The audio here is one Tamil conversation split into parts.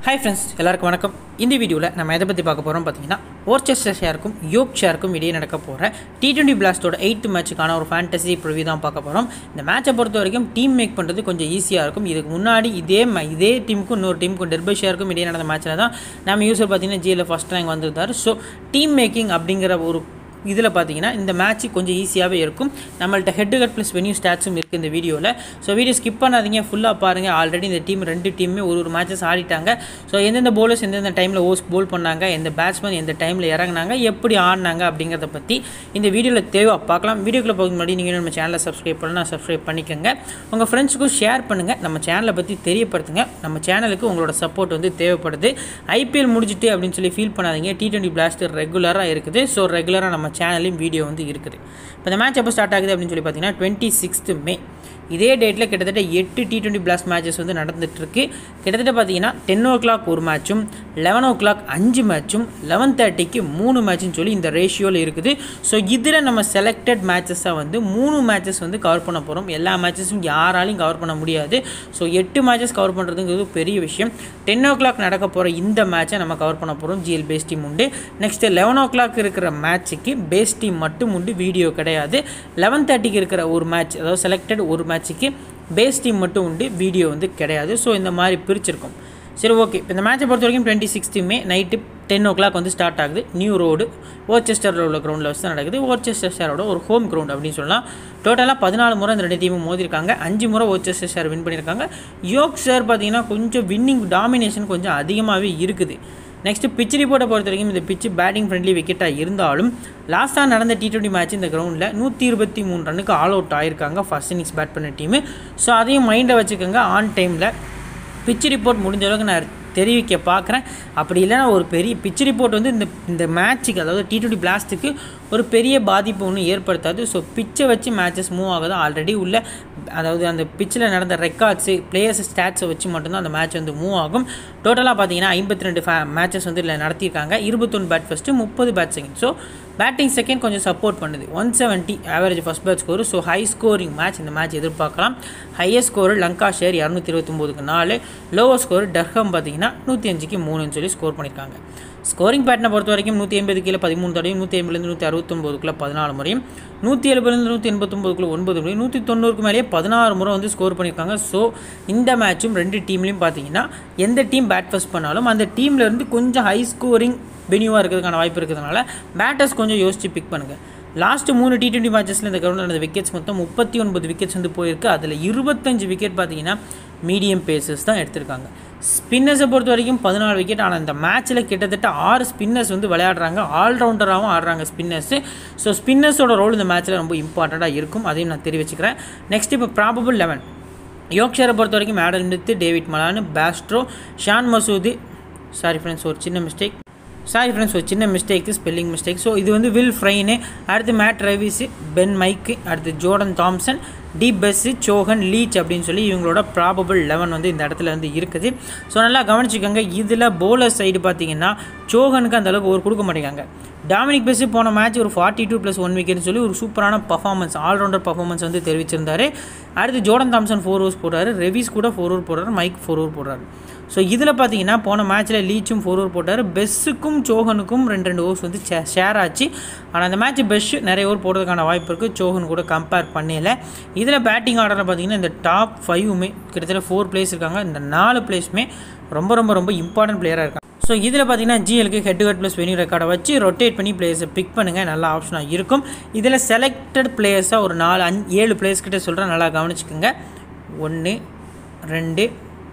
ஹாய் ஃப்ரெண்ட்ஸ் எல்லாருக்கும் வணக்கம் இந்த வீடியோவில் நம்ம எதை பற்றி பார்க்க போகிறோம் பார்த்தீங்கன்னா ஓர்ச்செஸ்டர் ஷேருக்கும் யோக் ஷேருக்கும் இடையே நடக்க போகிற டி டுவெண்ட்டி பிளாஸ்டோட எயித்து மேட்சுக்கான ஒரு ஃபேண்டசி ப்ரிவியூ தான் பார்க்க போகிறோம் இந்த மேட்சை பொறுத்த வரைக்கும் டீம் மேக் பண்ணுறது கொஞ்சம் ஈஸியாக இருக்கும் இதுக்கு முன்னாடி இதே ma- இதே டீமுக்கும் இன்னொரு டீமுக்கும் டெர்பை ஷேருக்கும் இடையே நடந்த மேட்ச்சில் தான் நம்ம யூஸர் பார்த்தீங்கன்னா ஜியில் ஃபஸ்ட் ரேங்க் வந்திருந்தார் ஸோ டீம் மேக்கிங் அப்படிங்கிற ஒரு இதில் பார்த்தீங்கன்னா இந்த மேட்ச் கொஞ்சம் ஈஸியாகவே இருக்கும் நம்மள்ட்ட ஹெட் கட் ப்ளஸ் வென்யூ ஸ்டாட்ஸும் இருக்குது இந்த வீடியோவில் ஸோ வீடியோ ஸ்கிப் பண்ணாதீங்க ஃபுல்லாக பாருங்கள் ஆல்ரெடி இந்த டீம் ரெண்டு டீமுமே ஒரு ஒரு மேட்சஸ் ஆடிட்டாங்க ஸோ எந்தெந்த bowlers எந்தெந்த டைமில் ஓஸ் போல் பண்ணாங்க எந்த பேட்ஸ்மேன் எந்த டைமில் இறங்குனாங்க எப்படி ஆடினாங்க அப்படிங்கிறத பற்றி இந்த வீடியோவில் தேவை பார்க்கலாம் வீடியோக்குள்ள போக முன்னாடி நீங்கள் நம்ம சேனலை சப்ஸ்கிரைப் பண்ணலாம் சப்ஸ்கிரைப் பண்ணிக்கோங்க உங்கள் ஃப்ரெண்ட்ஸுக்கும் ஷேர் பண்ணுங்கள் நம்ம சேனலை பற்றி தெரியப்படுத்துங்க நம்ம சேனலுக்கு உங்களோட சப்போர்ட் வந்து தேவைப்படுது ஐபிஎல் முடிஞ்சிட்டு அப்படின்னு சொல்லி ஃபீல் பண்ணாதீங்க டி டுவெண்ட்டி பிளாஸ்டர் ரெகுலராக இருக்குது ஸோ ரெகுலராக நம்ம சேனல்லையும் வீடியோ வந்து இருக்குது இப்போ இந்த மேட்ச் எப்போ ஸ்டார்ட் ஆகுது அப்படின்னு சொல்லி பார்த்தீங்கன்னா டுவெண்ட்டி சிக்ஸ்த்து மே இதே டேட்டில் கிட்டத்தட்ட எட்டு டி டுவெண்ட்டி பிளாஸ்ட் மேட்சஸ் வந்து நடந்துட்டு இருக்கு கிட்டத்தட்ட பார்த்தீங்கன்னா டென் ஓ கிளாக் ஒரு மேட்சும் லெவன் ஓ கிளாக் அஞ்சு மேட்சும் லெவன் தேர்ட்டிக்கு மூணு மேட்ச்னு சொல்லி இந்த ரேஷியோவில் இருக்குது ஸோ இதில் நம்ம செலக்டட் மேட்சஸாக வந்து மூணு மேட்சஸ் வந்து கவர் பண்ண போகிறோம் எல்லா மேட்சஸும் யாராலையும் கவர் பண்ண முடியாது ஸோ எட்டு மேட்சஸ் கவர் பண்ணுறதுங்கிறது பெரிய விஷயம் டென் ஓ கிளாக் நடக்க போகிற இந்த மேட்சை நம்ம கவர் பண்ண போகிறோம் ஜிஎல் பேஸ் டீம் உண்டு நெக்ஸ்ட் லெவன் ஓ கிளாக் இருக்கிற மேட்ச்சுக்கு பேஸ் டீம் மட்டும் உண்டு வீடியோ கிடையாது லெவன் தேர்ட்டிக்கு இருக்கிற ஒரு மேட்ச் அதாவது செலக்டட் ஒரு மேட்ச்சுக்கு பேஸ் டீம் மட்டும் உண்டு வீடியோ வந்து கிடையாது ஸோ இந்த மாதிரி பிரிச்சிருக்கோம் சரி ஓகே இப்போ இந்த மேட்சை பொறுத்த வரைக்கும் twenty sixth May night ten o'clock வந்து ஸ்டார்ட் ஆகுது நியூ ரோடு ஓர்ச்செஸ்டரில் உள்ள கிரவுண்டில் வச்சு தான் நடக்குது ஓர்ச்செஸ்டர் ஷேரோட ஒரு ஹோம் கிரவுண்ட் அப்படின்னு சொல்லலாம் டோட்டலாக பதினாலு முறை இந்த ரெண்டு டீமும் மோதிருக்காங்க அஞ்சு முறை ஓர்ச்செஸ்டர் ஷேர் வின் பண்ணியிருக்காங்க யோக் ஷேர் பார்த்தீங்கன்னா கொஞ்சம் வின்னிங் டாமினேஷன் கொஞ்சம் அதிகமாகவே இருக்குது நெக்ஸ்ட் பிச் ரிப்போர்ட்டை பொறுத்த வரைக்கும் இந்த பிச்சு பேட்டிங் ஃப்ரெண்ட்லி விக்கெட்டாக இருந்தாலும் லாஸ்ட்டாக நடந்த டி டுவெண்ட்டி மேட்ச் இந்த கிரவுண்டில் நூற்றி இருபத்தி மூணு ரன்னுக்கு ஆல் அவுட் ஆயிருக்காங்க ஃபர்ஸ்ட் இன்னிங்ஸ் பேட் பண்ண டீமு ஸோ அதையும் மைண்டில் வச்சுக்கோங்க ஆன் டைமில் பிச் ரிப்போர்ட் முடிஞ்ச அளவுக்கு நான் தெரிவிக்க பார்க்குறேன் அப்படி இல்லைன்னா ஒரு பெரிய பிச் ரிப்போர்ட் வந்து இந்த இந்த மேட்ச்சுக்கு அதாவது டி டுவெண்ட்டி பிளாஸ்ட்டுக்கு ஒரு பெரிய பாதிப்பு ஒன்றும் ஏற்படுத்தாது ஸோ பிச்சை வச்சு மேட்சஸ் மூவ் ஆகுது ஆல்ரெடி உள்ள அதாவது அந்த பிச்சில் நடந்த ரெக்கார்ட்ஸு பிளேயர்ஸ் ஸ்டாட்ஸை வச்சு மட்டும்தான் அந்த மேட்ச் வந்து மூவ் ஆகும் டோட்டலாக பார்த்தீங்கன்னா ஐம்பத்தி ரெண்டு ஃபே மேட்சஸ் வந்து இதில் நடத்தியிருக்காங்க இருபத்தொன்று பேட் ஃபஸ்ட்டு முப்பது bat second so batting second கொஞ்சம் சப்போர்ட் பண்ணுது one seventy average first bat score so high scoring match இந்த மேட்ச் எதிர்பார்க்கலாம் ஹையஸ்ட் ஸ்கோர் லங்கா ஷேர் இரநூத்தி இருபத்தொம்போதுக்கு நாலு லோவர் ஸ்கோர் டர்ஹம் பார்த்தீங்கன்னா நூற்றி அஞ்சுக்கு மூணுன்னு சொல்லி ஸ்கோர் பண்ணியிருக்காங்க ஸ்கோரிங் பேட்டனை பொறுத்த வரைக்கும் நூற்றி எண்பது கீழே பதிமூணு தடையும் நூற்றி ஐம்பதுலேருந்து நூற்றி அறுபத்தொம்போதுக்குள்ள பதினாலு முறையும் நூற்றி எழுபதுலேருந்து நூற்றி எண்பத்தொம்போதுக்குள்ள ஒன்பது முறையும் நூற்றி தொண்ணூறுக்கு மேலேயே பதினாறு முறை வந்து ஸ்கோர் பண்ணியிருக்காங்க ஸோ இந்த மேட்சும் ரெண்டு டீம்லையும் பார்த்தீங்கன்னா எந்த டீம் பேட் ஃபஸ்ட் பண்ணாலும் அந்த டீம்ல இருந்து கொஞ்சம் ஹை ஸ்கோரிங் வெனியூவாக இருக்கிறதுக்கான வாய்ப்பு இருக்கிறதுனால பேட்டர்ஸ் கொஞ்சம் யோசிச்சு பிக் பண்ணுங்கள் லாஸ்ட் மூணு டி டுவெண்ட்டி மேட்சஸில் இந்த கிரௌண்டில் நடந்த விக்கெட்ஸ் மொத்தம் முப்பத்தி ஒன்பது விக்கெட்ஸ் வந்து போயிருக்கு அதில் இருபத்தஞ்சு விக்கெட் பார்த்தீங்கன்னா மீடியம் பேசஸ் தான் எடுத்திருக்காங்க ஸ்பின்னர்ஸை பொறுத்த வரைக்கும் பதினாலு விக்கெட் ஆனால் இந்த மேட்ச்சில் கிட்டத்தட்ட ஆறு ஸ்பின்னர்ஸ் வந்து விளையாடுறாங்க ஆல்ரவுண்டராகவும் ஆடுறாங்க ஸ்பின்னர்ஸு ஸோ ஸ்பின்னர்ஸோட ரோல் இந்த மேட்ச்சில் ரொம்ப இம்பார்ட்டண்ட்டாக இருக்கும் அதையும் நான் தெரிவிச்சுக்கிறேன் நெக்ஸ்ட் இப்போ ப்ராபபிள் லெவன் யோக்ஷரை பொறுத்த வரைக்கும் Adam Lyth David Malan Bairstow Shan Masood sorry friends ஒரு சின்ன மிஸ்டேக் சாரி ஃப்ரெண்ட்ஸ் ஒரு சின்ன மிஸ்டேக்கு ஸ்பெல்லிங் மிஸ்டேக் ஸோ இது வந்து வில் ஃப்ரைனு அடுத்து மேட் ரவிஸு பென் மைக்கு அடுத்து ஜோர்டன் தாம்சன் டி பெஸ்ஸு சோகன் லீச் அப்படின்னு சொல்லி இவங்களோட ப்ராபபிள் லெவன் வந்து இந்த இடத்துல வந்து இருக்குது ஸோ நல்லா கவனிச்சுக்கோங்க இதில் bowler சைடு பார்த்தீங்கன்னா சோகனுக்கு அந்த அளவுக்கு ஒரு கொடுக்க மாட்டேங்காங்க டாமினிக் பெஸ்ஸு போன மேட்ச் ஒரு ஃபார்ட்டி டூ ப்ளஸ் ஒன் விக்கெட்னு சொல்லி ஒரு சூப்பரான பர்ஃபார்மன்ஸ் ஆல்ரவுண்டர் பர்ஃபார்மன்ஸ் வந்து தெரிவிச்சிருந்தாரு அடுத்து ஜோர்டன் தாம்சன் ஃபோர் ஓவர்ஸ் போடுறாரு ரெவிஸ் கூட ஃபோர் ஓவர் போடுறாரு மைக் ஃபோர் ஓவர் போடுறாரு ஸோ இதில் பார்த்தீங்கன்னா போன மேட்ச்சில் லீச்சும் ஃபோர் ஓவர் போட்டார் பெஸ்ஸுக்கும் சோகனுக்கும் ரெண்டு ரெண்டு ஓவர்ஸ் வந்து ஷேர் ஆச்சு ஆனால் அந்த மேட்ச் பெஸ்ட் நிறைய ஓவர் போடுறதுக்கான வாய்ப்பு இருக்குது சோகன் கூட கம்பேர் பண்ணல இதில் பேட்டிங் ஆர்டரில் பார்த்தீங்கன்னா இந்த டாப் ஃபைவுமே கிட்டத்தட்ட ஃபோர் பிளேஸ் இருக்காங்க இந்த நாலு பிளேஸுமே ரொம்ப ரொம்ப ரொம்ப இம்பார்ட்டன்ட் பிளேயராக இருக்காங்க ஸோ இதில் பார்த்தீங்கன்னா ஜிஎலுக்கு ஹெட் ஹெட் ப்ளஸ் வெனியூ ரெக்கார்டை வச்சு ரொட்டேட் பண்ணி பிளேயர்ஸை பிக் பண்ணுங்கள் நல்ல ஆப்ஷனாக இருக்கும் இதில் செலக்டட் பிளேயர்ஸாக ஒரு நாலு அஞ்சு ஏழு பிளேயர்ஸ் கிட்ட சொல்கிறேன் நல்லா கவனிச்சுக்கோங்க ஒன்று ரெண்டு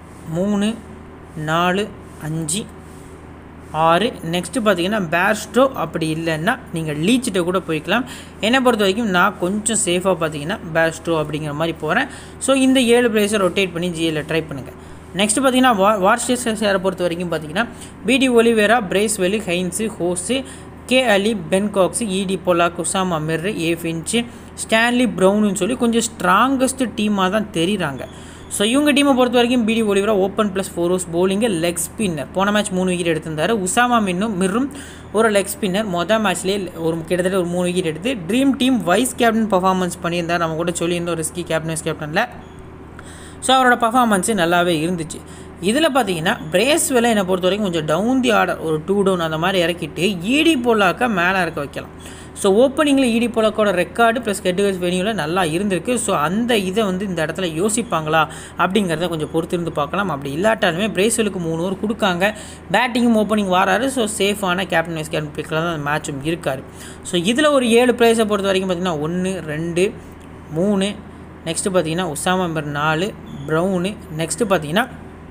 மூணு நாலு அஞ்சு ஆறு நெக்ஸ்ட்டு பார்த்தீங்கன்னா பேர்ஸ்டோ அப்படி இல்லைன்னா நீங்கள் லீச்சிட்ட கூட போய்க்கலாம் என்னை பொறுத்த வரைக்கும் நான் கொஞ்சம் சேஃபாக பார்த்தீங்கன்னா பேர்ஸ்டோ அப்படிங்கிற மாதிரி போகிறேன் ஸோ இந்த ஏழு பிளேஸை ரொட்டேட் பண்ணி ஜிஎல்ல ட்ரை பண்ணுங்கள் நெக்ஸ்ட் பார்த்தீங்கன்னா வா வார்ஸ்டேஷன் சேரை பொறுத்த வரைக்கும் பார்த்தீங்கன்னா BD Oliveira Bracewell Haynes Hose K Ali Ben Cox Ed Pollock Usama Mir A Finch Stanley ப்ரௌனுன்னு சொல்லி கொஞ்சம் ஸ்ட்ராங்கஸ்ட் டீமாக தான் தெரியுறாங்க ஸோ இவங்க டீமை பொறுத்த வரைக்கும் BD Oliveira open plus four overs bowling leg spinner போன மேட்ச் மூணு விக்கெட் எடுத்திருந்தாரு உசாமா மின்னும் மிர்ரும் ஒரு லெக் ஸ்பின்னர் மொதல் மேட்ச்லேயே ஒரு கிட்டத்தட்ட ஒரு மூணு விக்கெட் எடுத்து dream team vice captain performance பண்ணியிருந்தார் நம்ம கூட சொல்லியிருந்தோம் ரிஸ்கி கேப்டன் வைஸ் கேப்டனில் ஸோ அவரோட பர்ஃபார்மன்ஸு நல்லாவே இருந்துச்சு இதில் பார்த்தீங்கன்னா பிரேஸ்வெல்லை என்னை பொறுத்த வரைக்கும் கொஞ்சம் டவுன் தி ஆர்டர் ஒரு டூ டவுன் அந்த மாதிரி இறக்கிட்டு ஈடி போலாக்க மேலே இருக்க வைக்கலாம் ஸோ ஓப்பனிங்கில் ஈடி போலக்கோட ரெக்கார்டு ப்ளஸ் கெட்டுகஸ் வெனியூவில் நல்லா இருந்திருக்கு ஸோ அந்த இதை வந்து இந்த இடத்துல யோசிப்பாங்களா அப்படிங்கிறத கொஞ்சம் பொறுத்திருந்து பார்க்கலாம் அப்படி இல்லாட்டாலுமே பிரேஸ்வெலுக்கு மூணு ஓவர் கொடுக்காங்க பேட்டிங்கும் ஓப்பனிங் வராரு ஸோ சேஃபான கேப்டன் வைஸ் கேப்டன் பிக்கில் தான் அந்த மேட்சும் இருக்கார் ஸோ இதில் ஒரு ஏழு பிளேயர்ஸை பொறுத்த வரைக்கும் பார்த்திங்கன்னா ஒன்று ரெண்டு மூணு நெக்ஸ்ட்டு பார்த்தீங்கன்னா உசாமா மெம்பர் நாலு ப்ரௌனு நெக்ஸ்ட்டு பார்த்தீங்கன்னா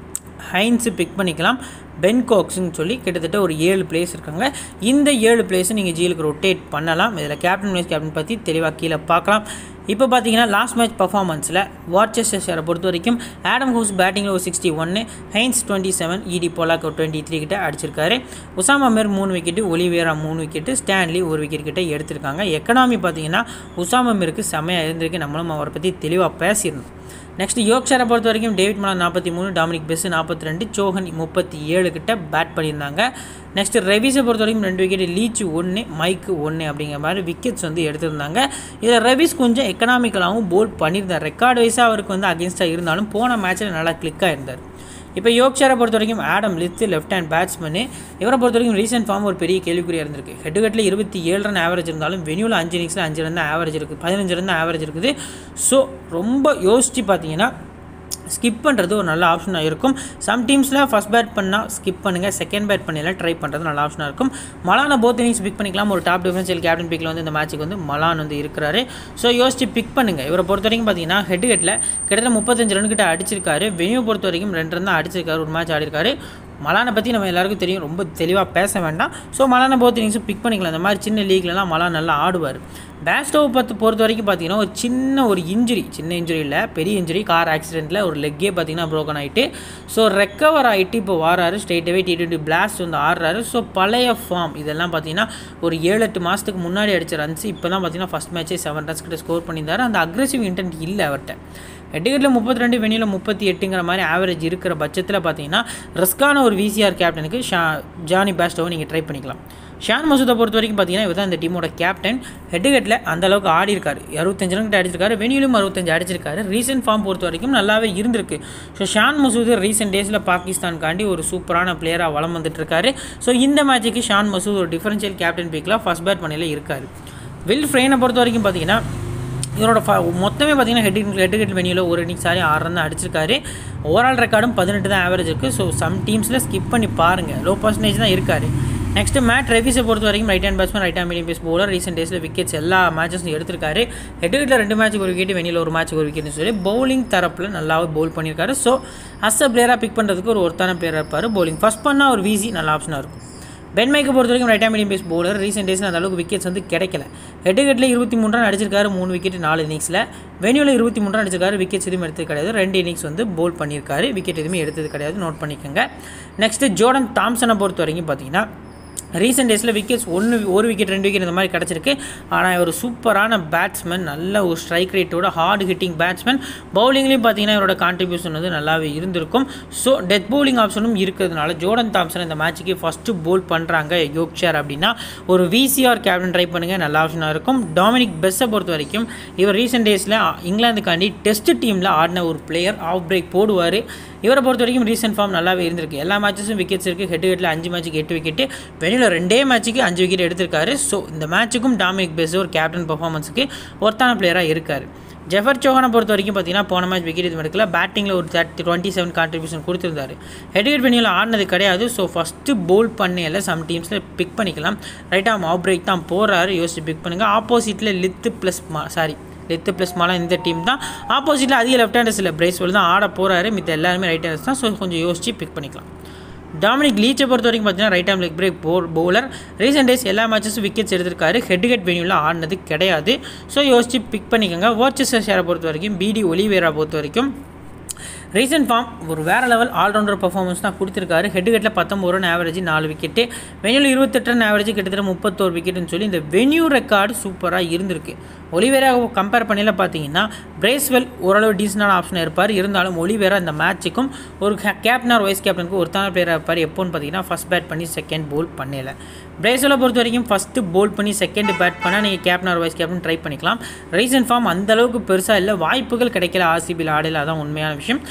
ஹைன்ஸு பிக் பண்ணிக்கலாம் பென் கோக்ஸ்னு சொல்லி கிட்டத்தட்ட ஒரு ஏழு பிளேஸ் இருக்காங்க இந்த ஏழு பிளேஸை நீங்கள் ஜீலுக்கு ரொட்டேட் பண்ணலாம் இதில் கேப்டன் வைஸ் கேப்டன் பற்றி தெளிவாக கீழே பார்க்கலாம் இப்போ பார்த்தீங்கன்னா லாஸ்ட் மேட்ச் பர்ஃபார்மன்ஸில் வாட்செஸ்டரை பொறுத்த வரைக்கும் ஆடம் ஹூஸ் பேட்டிங்கில் ஒரு சிக்ஸ்டி ஒன்று Haynes twenty seven Ed Pollock ஒரு டுவெண்ட்டி த்ரீ கிட்ட அடிச்சிருக்காரு உசாமா மேர் மூணு விக்கெட்டு ஒலிவேரா மூணு விக்கெட்டு ஸ்டான்லி ஒரு விக்கெட் கிட்ட எடுத்திருக்காங்க எக்கனாமி பார்த்தீங்கன்னா உசாமா மேருக்கு செம்மையாக இருந்திருக்கு நம்மளும் அவரை பற்றி தெளிவாக பேசியிருந்தோம் நெக்ஸ்ட் யோக்ஷரை பொறுத்த வரைக்கும் டேவிட் மலா நாற்பத்தி மூணு டாமினிக் பெஸ் நாற்பத்தி ரெண்டு சோஹன் முப்பத்தி ஏழு கிட்ட பேட் பண்ணியிருந்தாங்க நெக்ஸ்ட் ரவிஸை பொறுத்த வரைக்கும் ரெண்டு விக்கெட் லீச்சு ஒன்று மைக்கு ஒன்று அப்படிங்கிற மாதிரி விக்கெட்ஸ் வந்து எடுத்திருந்தாங்க இதில் ரவிஸ் கொஞ்சம் எக்கனாமிக்கலாகவும் போல் பண்ணியிருந்தார் ரெக்கார்டு வைஸாக அவருக்கு வந்து அகேன்ஸ்டாக இருந்தாலும் போன மேட்ச்சில் நல்லா கிளிக்காக இருந்தார் இப்போ யோக்ஷரை பொறுத்த வரைக்கும் Adam Lyth left hand batsman இவரை பொறுத்த வரைக்கும் ரீசெண்ட் ஃபார்ம் ஒரு பெரிய கேள்விக்குறியாக இருந்திருக்கு ஹெட் கட்டில் இருபத்தி ஏழு ரன் ஆவரேஜ் இருந்தாலும் வெனியூவில் அஞ்சு இன்னிங்ஸில் அஞ்சு ரன் தான் ஆவரேஜ் இருக்குது பதினஞ்சு ரன் தான் ஆவரேஜ் இருக்குது ஸோ ரொம்ப யோசித்து பார்த்தீங்கன்னா ஸ்கிப் பண்ணுறது ஒரு நல்ல ஆப்ஷனாக இருக்கும் சம் டீம்ஸில் ஃபஸ்ட் பேட் பண்ணால் ஸ்கிப் பண்ணுங்கள் செகண்ட் பேட் பண்ணிலாம் ட்ரை பண்ணுறது நல்ல ஆப்ஷனாக இருக்கும் மலான போத் இன்னிங்ஸ் பிக் பண்ணிக்கலாம் ஒரு டாப் டிஃபரன்ஷியல் கேப்டன் பிக்கில் வந்து இந்த மேட்ச்சுக்கு வந்து மலான் வந்து இருக்கிறாரு ஸோ யோசிச்சு பிக் பண்ணுங்கள் இவரை பொறுத்த வரைக்கும் பார்த்தீங்கன்னா ஹெட் ஹெட்டில் கிட்டத்தட்ட முப்பத்தஞ்சு ரன் கிட்ட அடிச்சிருக்காரு வெனியூ பொறுத்த வரைக்கும் ரெண்டு ரன் தான் அடிச்சிருக்காரு ஒரு மேட்ச் ஆடிருக்காரு மலானை பற்றி நம்ம எல்லாருக்கும் தெரியும் ரொம்ப தெளிவாக பேச வேண்டாம் ஸோ மலானை போத் இன்னிங்ஸும் பிக் பண்ணிக்கலாம் இந்த மாதிரி சின்ன லீக்லலாம் மலான் நல்லா ஆடுவார் பேஸ்டோவை பற்றி பொறுத்த வரைக்கும் பார்த்தீங்கன்னா ஒரு சின்ன ஒரு இன்ஜுரி சின்ன இன்ஜுரி இல்லை பெரிய இன்ஜுரி கார் ஆக்சிடெண்ட்டில் ஒரு லெக்கே பார்த்தீங்கன்னா ப்ரோக்கன் ஆகிட்டு ஸோ ரெக்கவர் ஆகிட்டு இப்போ வாராரு ஸ்ட்ரெயிட்டாகவே டி டுவெண்ட்டி பிளாஸ்ட் வந்து ஆடுறாரு ஸோ பழைய ஃபார்ம் இதெல்லாம் பார்த்தீங்கன்னா ஒரு ஏழு எட்டு மாதத்துக்கு முன்னாடி அடித்த ரன்ஸ் இப்போ தான் பார்த்தீங்கன்னா ஃபஸ்ட் மேட்ச்சே செவன் ரன்ஸ் கிட்ட ஸ்கோர் பண்ணியிருந்தாரு அந்த அக்ரெசிவ் இன்டென்ட் இல்லை அவர்கிட்ட எட்டுக்கட்டில் முப்பத்தி ரெண்டு வெனியில் முப்பத்தி எட்டுங்கிற மாதிரி ஆவரேஜ் இருக்கிற பட்சத்தில் பார்த்தீங்கன்னா ரிஸ்கான ஒரு விசிஆர் கேப்டனுக்கு ஷா ஜானி பேஸ்டோவை நீங்கள் ட்ரை பண்ணிக்கலாம் ஷான் மசூதை பொறுத்த வரைக்கும் பார்த்தீங்கன்னா இவர் தான் இந்த டீமோட கேப்டன் ஹெட்டுகட்டில் அந்த அளவுக்கு ஆடி இருக்காரு அறுபத்தஞ்சு ரன் கிட்ட அடிச்சிருக்காரு வெனியிலும் அறுபத்தஞ்சு அடிச்சிருக்காரு ரீசெண்ட் ஃபார்ம் பொறுத்த வரைக்கும் நல்லாவே இருந்திருக்கு ஸோ ஷான் மசூத் ரீசெண்ட் டேஸில் பாகிஸ்தான்காண்டி ஒரு சூப்பரான பிளேயராக வளம் வந்துட்டு இருக்காரு ஸோ இந்த மேட்சுக்கு ஷான் மசூத் ஒரு டிஃபரன்ஷியல் கேப்டன் பிக்கில் ஃபஸ்ட் பேட் பண்ணியில் இருக்காரு வில் ஃப்ரெயினை பொறுத்த வரைக்கும் பார்த்தீங்கன்னா இவரோட ஃப மொத்தமே பார்த்தீங்கன்னா ஹெட் ஹெட் ஹெட் வெனியில் ஒரு இன்னிங் சாரி ஆறு ரன் தான் அடிச்சிருக்காரு ஓவரால் ரெக்கார்டும் பதினெட்டு தான் ஆவரேஜ் இருக்குது ஸோ சம் டீம்ஸில் ஸ்கிப் பண்ணி பாருங்கள் லோ பர்சன்டேஜ் தான் இருக்காரு நெக்ஸ்ட் மேட் ரெவிஸை பொறுத்த வரைக்கும் right hand batsman right hand medium pace bowler recent டேஸில் விக்கெட்ஸ் எல்லா மேட்சஸும் எடுத்திருக்காரு ஹெட் ஹெட்டில் ரெண்டு மேட்ச்சுக்கு ஒரு விக்கெட் வெனியில் ஒரு மேட்ச்சுக்கு ஒரு விக்கெட்னு சொல்லி பவுலிங் தரப்பில் நல்லாவே பவுல் பண்ணியிருக்காரு ஸோ அஸ் அ பிளேயராக பிக் பண்ணுறதுக்கு ஒரு ஒருத்தான பிளேயராக இருப்பார் பவுலிங் ஃபஸ்ட் பண்ணால் ஒரு வீசி நல்ல ஆப்ஷனாக இருக்கும் பென் மைக்கை பொறுத்த வரைக்கும் right medium pace bowler recent டேஸில் அந்த அளவுக்கு விக்கெட்ஸ் வந்து கிடைக்கல ஹெட் ஹெட்டில் இருபத்தி மூணு ரன் அடிச்சிருக்காரு மூணு விக்கெட் நாலு இன்னிங்ஸில் வெனியூவில் இருபத்தி மூணு ரன் அடிச்சிருக்காரு விக்கெட்ஸ் எதுவும் எடுத்தது கிடையாது ரெண்டு இன்னிங்ஸ் வந்து போல் பண்ணியிருக்காரு விக்கெட் எதுவுமே எடுத்தது கிடையாது நோட் பண்ணிக்கோங்க நெக்ஸ்ட்டு ஜோர்டன் தாம்சனை பொறுத்த வரைக்கும் பார்த்தீங்கன்னா ரீசெண்ட் டேஸில் விக்கெட்ஸ் ஒன்று ஒரு விக்கெட் ரெண்டு விக்கெட் இந்த மாதிரி கிடச்சிருக்கு ஆனால் இவர் சூப்பரான பேட்ஸ்மேன் நல்ல ஒரு ஸ்ட்ரைக் ரேட்டோட ஹார்ட் ஹிட்டிங் பேட்ஸ்மேன் பவுலிங்லேயும் பார்த்தீங்கன்னா இவரோட கான்ட்ரிபியூஷன் வந்து நல்லாவே இருந்திருக்கும் ஸோ டெத் பவுலிங் ஆப்ஷனும் இருக்கிறதுனால ஜோர்டன் தாம்சன் இந்த மேட்ச்சுக்கு ஃபஸ்ட்டு போல் பண்ணுறாங்க யோக்ஷார் அப்படின்னா ஒரு விசிஆர் கேப்டன் ட்ரை பண்ணுங்கள் நல்ல ஆப்ஷனாக இருக்கும் டாமினிக் பெஸ்ஸை பொறுத்த வரைக்கும் இவர் ரீசெண்ட் டேஸில் இங்கிலாந்துக்காண்டி டெஸ்ட் டீமில் ஆடின ஒரு பிளேயர் ஆஃப் பிரேக் போடுவார் இவரை பொறுத்த வரைக்கும் ரீசெண்ட் ஃபார்ம் நல்லாவே இருந்திருக்கு எல்லா மேட்சஸும் விக்கெட்ஸ் இருக்குது ஹெட் ஹெட்டில் அஞ்சு மேட்ச்சுக்கு எட்டு விக்கெட்டு வெளியில் ரெண்டே மேட்ச்சுக்கு அஞ்சு விக்கெட் எடுத்திருக்காரு ஸோ இந்த மேட்ச்சுக்கும் டாமினிக் பெஸ் ஒரு கேப்டன் பர்ஃபார்மன்ஸுக்கு ஒருத்தான பிளேயராக இருக்கார் ஜெஃபர் சோஹனை பொறுத்த வரைக்கும் பார்த்தீங்கன்னா போன மேட்ச் விக்கெட் இது எடுக்கல பேட்டிங்கில் ஒரு தேர்ட்டி டுவெண்ட்டி செவன் கான்ட்ரிபியூஷன் கொடுத்துருந்தாரு ஹெட்கேட் வெனியில் ஆடினது கிடையாது ஸோ ஃபஸ்ட்டு போல் பண்ணையில் சம் டீம்ஸில் பிக் பண்ணிக்கலாம் ரைட்டாக ஆஃப் பிரேக் தான் போகிறாரு யோசிச்சு பிக் பண்ணுங்கள் ஆப்போசிட்டில் லித்து ப்ளஸ் மா சாரி லெத்து ப்ளஸ் மாலாம் இந்த டீம் தான் ஆப்போசிட்டில் அதிக லெஃப்ட் ஹேண்டர்ஸ் இல்லை பிரேஸ்வெல் தான் ஆட போகிறாரு மித்த எல்லாருமே ரைட் ஹேண்டர்ஸ் தான் ஸோ கொஞ்சம் யோசிச்சு பிக் பண்ணிக்கலாம் டாமினிக் லீச்சை பொறுத்த வரைக்கும் பார்த்தீங்கன்னா ரைட் ஹேம் லெக் பிரேக் போ பவுலர் ரீசெண்ட் டேஸ் எல்லா மேட்சஸும் விக்கெட்ஸ் எடுத்திருக்காரு ஹெட் ஹெட் வெனியூவில் ஆடினது கிடையாது ஸோ யோசிச்சு பிக் பண்ணிக்கோங்க வாட்சஸர் ஷேரை பொறுத்த வரைக்கும் பிடி ஒலிவேரா பொறுத்த வரைக்கும் ரீசெண்ட் ஃபார்ம் ஒரு வேறு லெவல் ஆல்ரவுண்டர் பர்ஃபார்மன்ஸ் தான் கொடுத்துருக்காரு ஹெட் ஹெட்டில் பத்தொம்பது ரன் ஆவரேஜ் நாலு விக்கெட்டு வெனியூவில் இருபத்தெட்டு ரன் ஆவரேஜ் கிட்டத்தட்ட முப்பத்தோரு விக்கெட்டுன்னு சொல்லி இந்த வெனியூ ரெக்கார்டு சூப்பராக இருந்திருக்கு ஒலிவேரா கம்பேர் பண்ணல பார்த்தீங்கன்னா பிரேஸ்வெல் ஓரளவு டீசனான ஆப்ஷனாக இருப்பார் இருந்தாலும் ஒலிவேரா இந்த மேட்ச்சுக்கும் ஒரு கேப்டன் ஆர் வைஸ் கேப்டனுக்கு ஒருத்தான பிளேயராக இருப்பார் எப்போன்னு பார்த்தீங்கன்னா ஃபஸ்ட் பேட் பண்ணி செகண்ட் போல் பண்ணல பிரேஸ்வெலை பொறுத்த வரைக்கும் ஃபஸ்ட்டு போல் பண்ணி செகண்ட் பேட் பண்ணால் நீங்கள் captain or vice captain try பண்ணிக்கலாம் ரீசன்ட் ஃபார்ம் அந்தளவுக்கு பெருசாக இல்லை வாய்ப்புகள் கிடைக்கல ஆர்சிபியில் ஆடல அதான் உண்மையான விஷயம்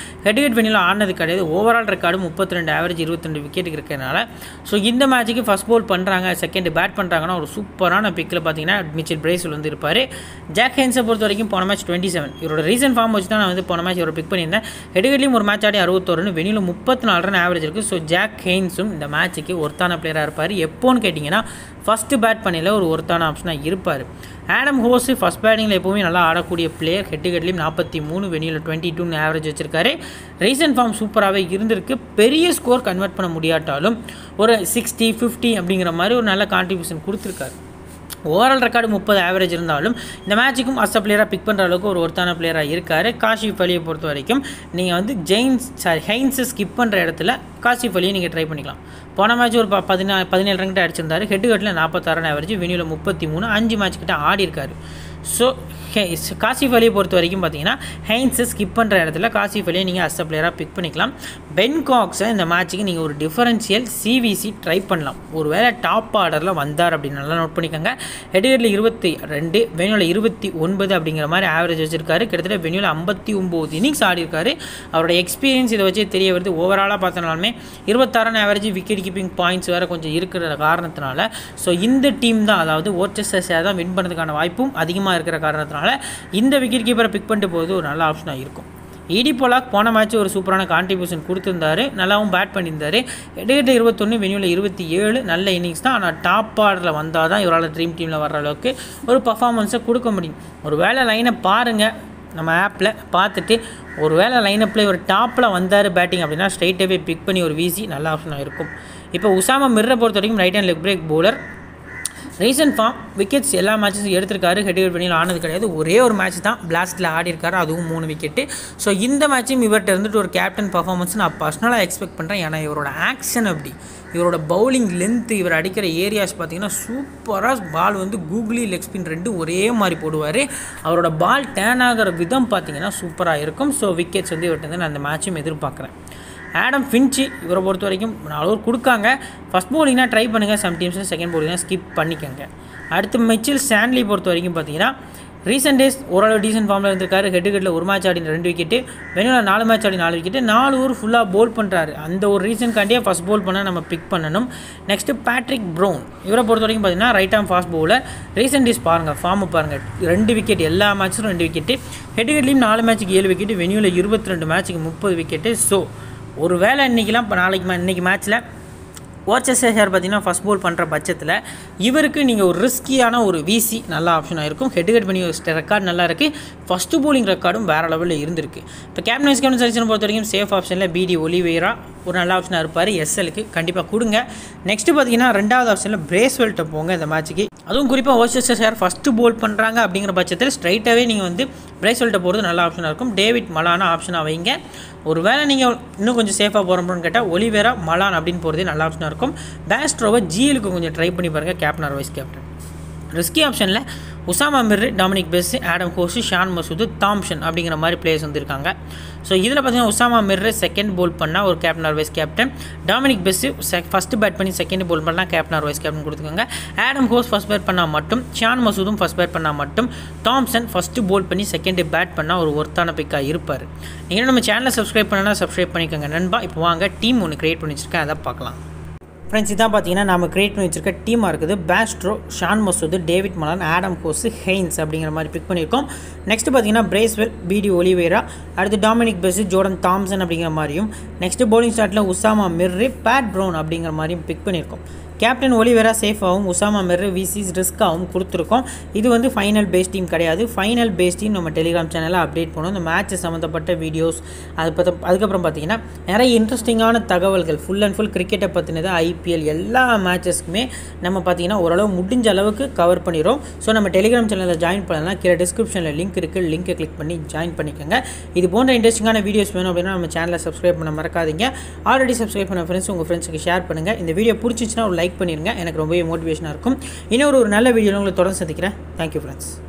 ஹெட் ஹெட் வெனியில் ஆனது கிடையாது ஓவரால் ரெக்கார்டு முப்பத்தி ரெண்டு ஆவரேஜ் இருபத்தி ரெண்டு விக்கெட்டுக்கு இருக்கிறனால ஸோ இந்த மேட்ச்சுக்கு ஃபஸ்ட் பால் பண்ணுறாங்க செகண்ட் பேட் பண்ணுறாங்கன்னா ஒரு சூப்பரான பிக்கில் பார்த்தீங்கன்னா மிச்சல் பிரேசில் வந்து இருப்பார் ஜாக் ஹென்ஸை பொறுத்த வரைக்கும் போன மேட்ச் டுவெண்ட்டி செவன் இவரோட ரீசன் ஃபார்ம் வச்சு தான் நான் வந்து போன மேட்ச் இவரை பிக் பண்ணியிருந்தேன் ஹெட்கட்லையும் ஒரு மேட்ச் ஆடி அறுபத்தோருன்னு வெனியில் முப்பத்தி நாலு ரன் ஆவரேஜ் இருக்குது ஸோ ஜாக் ஹெயின்ஸும் இந்த மேட்ச்சுக்கு ஒருத்தான பிளேயராக இருப்பார் எப்போன்னு கேட்டிங்கன்னா ஃபஸ்ட்டு பேட் பண்ணியில் ஒரு ஒருத்தான ஆப்ஷனாக இருப்பார் ஆடம் ஹோஸு ஃபஸ்ட் பேட்டிங்கில் எப்போவுமே நல்லா ஆடக்கூடிய பிளேயர் ஹெட்டு ஹெட்லையும் நாற்பத்தி மூணு வெனியில் டுவெண்ட்டி டூன்னு ஆவரேஜ் வச்சிருக்காரு ரீசன்ட் ஃபார்ம் சூப்பராகவே இருந்திருக்கு பெரிய ஸ்கோர் கன்வெர்ட் பண்ண முடியாட்டாலும் ஒரு சிக்ஸ்டி ஃபிஃப்டி அப்படிங்கிற மாதிரி ஒரு நல்ல கான்ட்ரிபியூஷன் கொடுத்துருக்காரு ஓவரால் ரெக்கார்டு முப்பது ஆவரேஜ் இருந்தாலும் இந்த மேட்சுக்கும் அஸ்ஸ பிளேயராக பிக் பண்ணுற அளவுக்கு ஒரு ஒருத்தான பிளேயராக இருக்கார் காஷிஃப் அலியை பொறுத்த வரைக்கும் நீங்கள் வந்து ஜெயின்ஸ் சாரி ஹைன்ஸை ஸ்கிப் பண்ணுற இடத்துல காஷிஃப் அலியை நீங்கள் ட்ரை பண்ணிக்கலாம் போன மேட்ச் ஒரு ப பதினா பதினேழு ரன் கிட்ட அடிச்சிருந்தாரு ஹெட் ஹெட்டில் நாற்பத்தாறு ரன் ஆவரேஜ் வெனியில் முப்பத்தி மூணு அஞ்சு மேட்ச் கிட்ட ஆடி இருக்காரு ஸோ காசிஃப் அலியை பொறுத்த வரைக்கும் பார்த்தீங்கன்னா ஹைன்ஸை ஸ்கிப் பண்ணுற இடத்துல காசிஃப் அலியை நீங்கள் அஸ்ஸ பிளேயராக பிக் பண்ணிக்கலாம் பென் காக்ஸை இந்த மேட்ச்சுக்கு நீங்கள் ஒரு டிஃபரன்ஷியல் சிவிசி ட்ரை பண்ணலாம் ஒரு வேளை டாப் ஆர்டரில் வந்தார் அப்படின்னு நல்லா நோட் பண்ணிக்கோங்க ஹெட்ஹெட்டில் இருபத்தி ரெண்டு வெனியூவில் இருபத்தி ஒன்பது அப்படிங்கிற மாதிரி ஆவரேஜ் வச்சிருக்காரு கிட்டத்தட்ட வெனியூவில் ஐம்பத்தி ஒம்பது இன்னிங்ஸ் ஆடி இருக்காரு அவரோட எக்ஸ்பீரியன்ஸ் இதை வச்சு தெரிய வருது ஓவராலாக பார்த்தனாலுமே இருபத்தாறான ஆவரேஜ் விக்கெட் கீப்பிங் பாயிண்ட்ஸ் வேறு கொஞ்சம் இருக்கிற காரணத்தினால ஸோ இந்த டீம் தான் அதாவது ஓர்ச்சஸ்டர் தான் வின் பண்ணுறதுக்கான வாய்ப்பும் அதிகமாக இருக்கிற காரணத்தினால இந்த விக்கெட் கீப்பரை பிக் பண்ணிட்டு போகிறது ஒரு நல்ல ஆப்ஷனாக இருக்கும் இடி போலாக் போன மேட்ச் ஒரு சூப்பரான கான்ட்ரிபியூஷன் கொடுத்துருந்தாரு நல்லாவும் பேட் பண்ணியிருந்தாரு எட்டு இருபத்தொன்று வெனியூவில் இருபத்தி ஏழு நல்ல இன்னிங்ஸ் தான் ஆனால் டாப் ஆர்டரில் வந்தால் தான் இவரால் ட்ரீம் டீமில் வர்ற அளவுக்கு ஒரு பர்ஃபார்மன்ஸை கொடுக்க முடியும் ஒரு வேளை லைனை பாருங்கள் நம்ம ஆப்பில் பார்த்துட்டு ஒரு வேளை லைனப்பில் ஒரு டாப்பில் வந்தார் பேட்டிங் அப்படின்னா ஸ்ட்ரைட்டாகவே பிக் பண்ணி ஒரு வீசி நல்ல ஆப்ஷனாக இருக்கும் இப்போ உசாமா மிர்ரை பொறுத்த வரைக்கும் right hand leg break bowler recent form wickets எல்லா மேட்சஸும் எடுத்திருக்காரு ஹெட் ஹெட் பண்ணியில் ஆனது கிடையாது ஒரே ஒரு மேட்ச் தான் பிளாஸ்ட்டில் ஆடி இருக்காரு அதுவும் மூணு விக்கெட்டு ஸோ இந்த மேட்சும் இவர்கிட்ட இருந்துட்டு ஒரு கேப்டன் பர்ஃபார்மன்ஸ் நான் பர்சனலாக எக்ஸ்பெக்ட் பண்ணுறேன் ஏன்னா இவரோட ஆக்ஷன் அப்படி இவரோட பவுலிங் லென்த்து இவர் அடிக்கிற ஏரியாஸ் பார்த்தீங்கன்னா சூப்பராக பால் வந்து கூகுளி லெக் ஸ்பின் ரெண்டு ஒரே மாதிரி போடுவார் அவரோட பால் டேன் ஆகிற விதம் பார்த்தீங்கன்னா சூப்பராக இருக்கும் ஸோ விக்கெட்ஸ் வந்து இவர்கிட்ட வந்து நான் அந்த மேட்சும் எதிர்பார்க்குறேன் ஆடம் ஃபின்ச்சு இவரை பொறுத்த வரைக்கும் நாலு ஓவர் கொடுக்காங்க ஃபஸ்ட் பவுலிங்னா ட்ரை பண்ணுங்கள் சம்டைம்ஸ் செகண்ட் பவுலிங்னா ஸ்கிப் பண்ணிக்கோங்க அடுத்து மிச்சில் சாண்ட்லி பொறுத்த வரைக்கும் பார்த்தீங்கன்னா ரீசெண்ட் டேஸ் ஓரளவு டீசென்ட் ஃபார்மில் இருந்திருக்காரு ஹெட் ஹெட்டில் ஒரு மேட்ச் ஆடி ரெண்டு விக்கெட்டு வெனியூவில் நாலு மேட்ச் ஆடி நாலு விக்கெட்டு நாலு ஓவர் ஃபுல்லாக போல் பண்ணுறாரு அந்த ஒரு ரீசன்காண்டியே ஃபஸ்ட் போல் பண்ண நம்ம பிக் பண்ணணும் நெக்ஸ்ட்டு பேட்ரிக் ப்ரௌன் இவரை பொறுத்த வரைக்கும் பார்த்தீங்கன்னா ரைட் ஆம் ஃபாஸ்ட் பவுலர் ரீசெண்ட் டேஸ் பாருங்கள் ஃபார்மை பாருங்கள் ரெண்டு விக்கெட் எல்லா மேட்ச்சும் ரெண்டு விக்கெட்டு ஹெட் ஹெட்லேயும் நாலு மேட்ச்சுக்கு ஏழு விக்கெட்டு வெனியூவில் இருபத்தி ரெண்டு மேட்ச்சுக்கு முப்பது விக்கெட்டு ஸோ ஒரு வேளை இன்றைக்கெலாம் இப்போ நாளைக்கு மே இன்றைக்கி மேட்ச்சில் ஓர்ச்சஸ்டர் பார்த்தீங்கன்னா ஃபஸ்ட் போல் பண்ணுற பட்சத்தில் இவருக்கு நீங்கள் ஒரு ரிஸ்கியான ஒரு விசி நல்ல ஆப்ஷனாக இருக்கும் ஹெட் ஹெட் பண்ணி ரெக்கார்டு நல்லா இருக்குது ஃபஸ்ட்டு போலிங் ரெக்கார்டும் வேறு லெவலில் இருந்திருக்கு இப்போ கேப்டன் வைஸ் கேப்டன் செலெக்ஷன் பொறுத்த வரைக்கும் சேஃப் ஆப்ஷனில் பிடி ஒலிவேரா ஒரு நல்ல ஆப்ஷனாக இருப்பார் எஸ்எலுக்கு கண்டிப்பாக கொடுங்க நெக்ஸ்ட்டு பார்த்தீங்கன்னா ரெண்டாவது ஆப்ஷனில் பிரேஸ்வெல்ட்டை போங்க இந்த மேட்ச்சுக்கு அதுவும் குறிப்பாக ஓர்ச்சஸ்டர் சார் ஃபஸ்ட்டு போல் பண்ணுறாங்க அப்படிங்கிற பட்சத்தில் ஸ்ட்ரைட்டாகவே நீங்கள் வந்து பிரேஸ்வெல்ட்டை போகிறது நல்ல ஆப்ஷனாக இருக்கும் டேவிட் மலான ஆப்ஷனாக வைங்க ஒரு வேளை நீங்கள் இன்னும் கொஞ்சம் சேஃபாக போகிறோம்னு கேட்டால் ஒலிவேரா மலான் அப்படின்னு போகிறதே நல்ல ஆப்ஷனாக இருக்கும் பேஸ்ட்ரோவை ஜிஎலுக்கு கொஞ்சம் ட்ரை பண்ணி பாருங்கள் captain or vice captain risky ஆப்ஷனில் Usama Mir Dominic Bess Adam Hose Shan Masood Thompson அப்படிங்கிற மாதிரி பிளேயர்ஸ் வந்திருக்காங்க ஸோ இதில் பார்த்தீங்கன்னா உசாமா மிர் செகண்ட் போல் பண்ணால் ஒரு captain or vice captain Dominic Bess check first bat பண்ணி செகண்ட் போல் பண்ணால் கேப்டன் ஆர் வைஸ் கேப்டன் கொடுத்துக்கோங்க ஆடம் ஹோஸ் ஃபஸ்ட் பேட் பண்ணால் மட்டும் ஷான் மசூதும் ஃபஸ்ட் பேட் பண்ணால் மட்டும் தாம்சன் ஃபஸ்ட்டு போல் பண்ணி செகண்ட் பேட் பண்ணால் ஒரு ஒர்த்தான பிக்காக இருப்பார் நீங்கள் நம்ம சேனலை சப்ஸ்கிரைப் பண்ணனா சப்ஸ்கிரைப் பண்ணிக்கோங்க நண்பா இப்போ வாங்க டீம் ஒன்று க்ரியேட் பண்ணி வச்சுருக்கேன் அதை பார்க்கலாம் ஃப்ரெண்ட்ஸ் இதான் பார்த்தீங்கன்னா நம்ம கிரியேட் பண்ணி வச்சிருக்க டீமாக இருக்குது Bairstow Shan Masood David Malan Adam Hose Haines அப்படிங்கிற மாதிரி பிக் பண்ணியிருக்கோம் நெக்ஸ்ட் பார்த்தீங்கன்னா பிரேஸ்வெல் பிடி ஒலிவேரா அடுத்து டாமினிக் பெஸ் ஜோர்டன் தாம்சன் அப்படிங்கிற மாதிரியும் நெக்ஸ்ட்டு போலிங் ஸ்டார்ட்டில் உசாமா மிர்ரி பேட் ப்ரௌன் அப்படிங்கிற மாதிரியும் பிக் பண்ணியிருக்கோம் கேப்டன் ஒலிவேரா சேஃபாகவும் உசாமா மெர்ரு விசிஸ் ரிஸ்க்காகவும் கொடுத்துருக்கோம் இது வந்து ஃபைனல் பேஸ் டீம் கிடையாது ஃபைனல் பேஸ் டீம் நம்ம டெலிகிராம் சேனலில் அப்டேட் பண்ணுவோம் இந்த மேட்ச் சம்மந்தப்பட்ட வீடியோஸ் அது பற்றி அதுக்கப்புறம் பார்த்தீங்கன்னா நிறைய இன்ட்ரெஸ்டிங்கான தகவல்கள் ஃபுல் அண்ட் ஃபுல் கிரிக்கெட்டை பற்றினது ஐபிஎல் எல்லா மேட்சஸ்க்குமே நம்ம பார்த்தீங்கன்னா ஓரளவு முடிஞ்ச அளவுக்கு கவர் பண்ணிடுறோம் ஸோ நம்ம டெலிகிராம் சேனலில் ஜாயின் பண்ணலாம் கீழே டிஸ்கிரிப்ஷனில் லிங்க் இருக்குது லிங்க்கை கிளிக் பண்ணி ஜாயின் பண்ணிக்கோங்க இது போன்ற இன்ட்ரெஸ்டிங்கான வீடியோஸ் வேணும் அப்படின்னா நம்ம சேனலை சப்ஸ்கிரைப் பண்ண மறக்காதீங்க ஆல்ரெடி சப்ஸ்கிரைப் பண்ண ஃப்ரெண்ட்ஸ் உங்கள் ஃப்ரெண்ட்ஸுக்கு ஷேர் பண்ணுங்கள் இந்த வீடியோ பிடிச்சிச்சுன்னா ஒரு லைக் பண்ணிடுங்க எனக்கு ரொம்பவே மோட்டிவேஷனாக இருக்கும் இன்னொரு ஒரு நல்ல வீடியோவில் உங்களை தொடர்ந்து சந்திக்கிறேன் தேங்க்யூ ஃப்ரெண்ட்ஸ்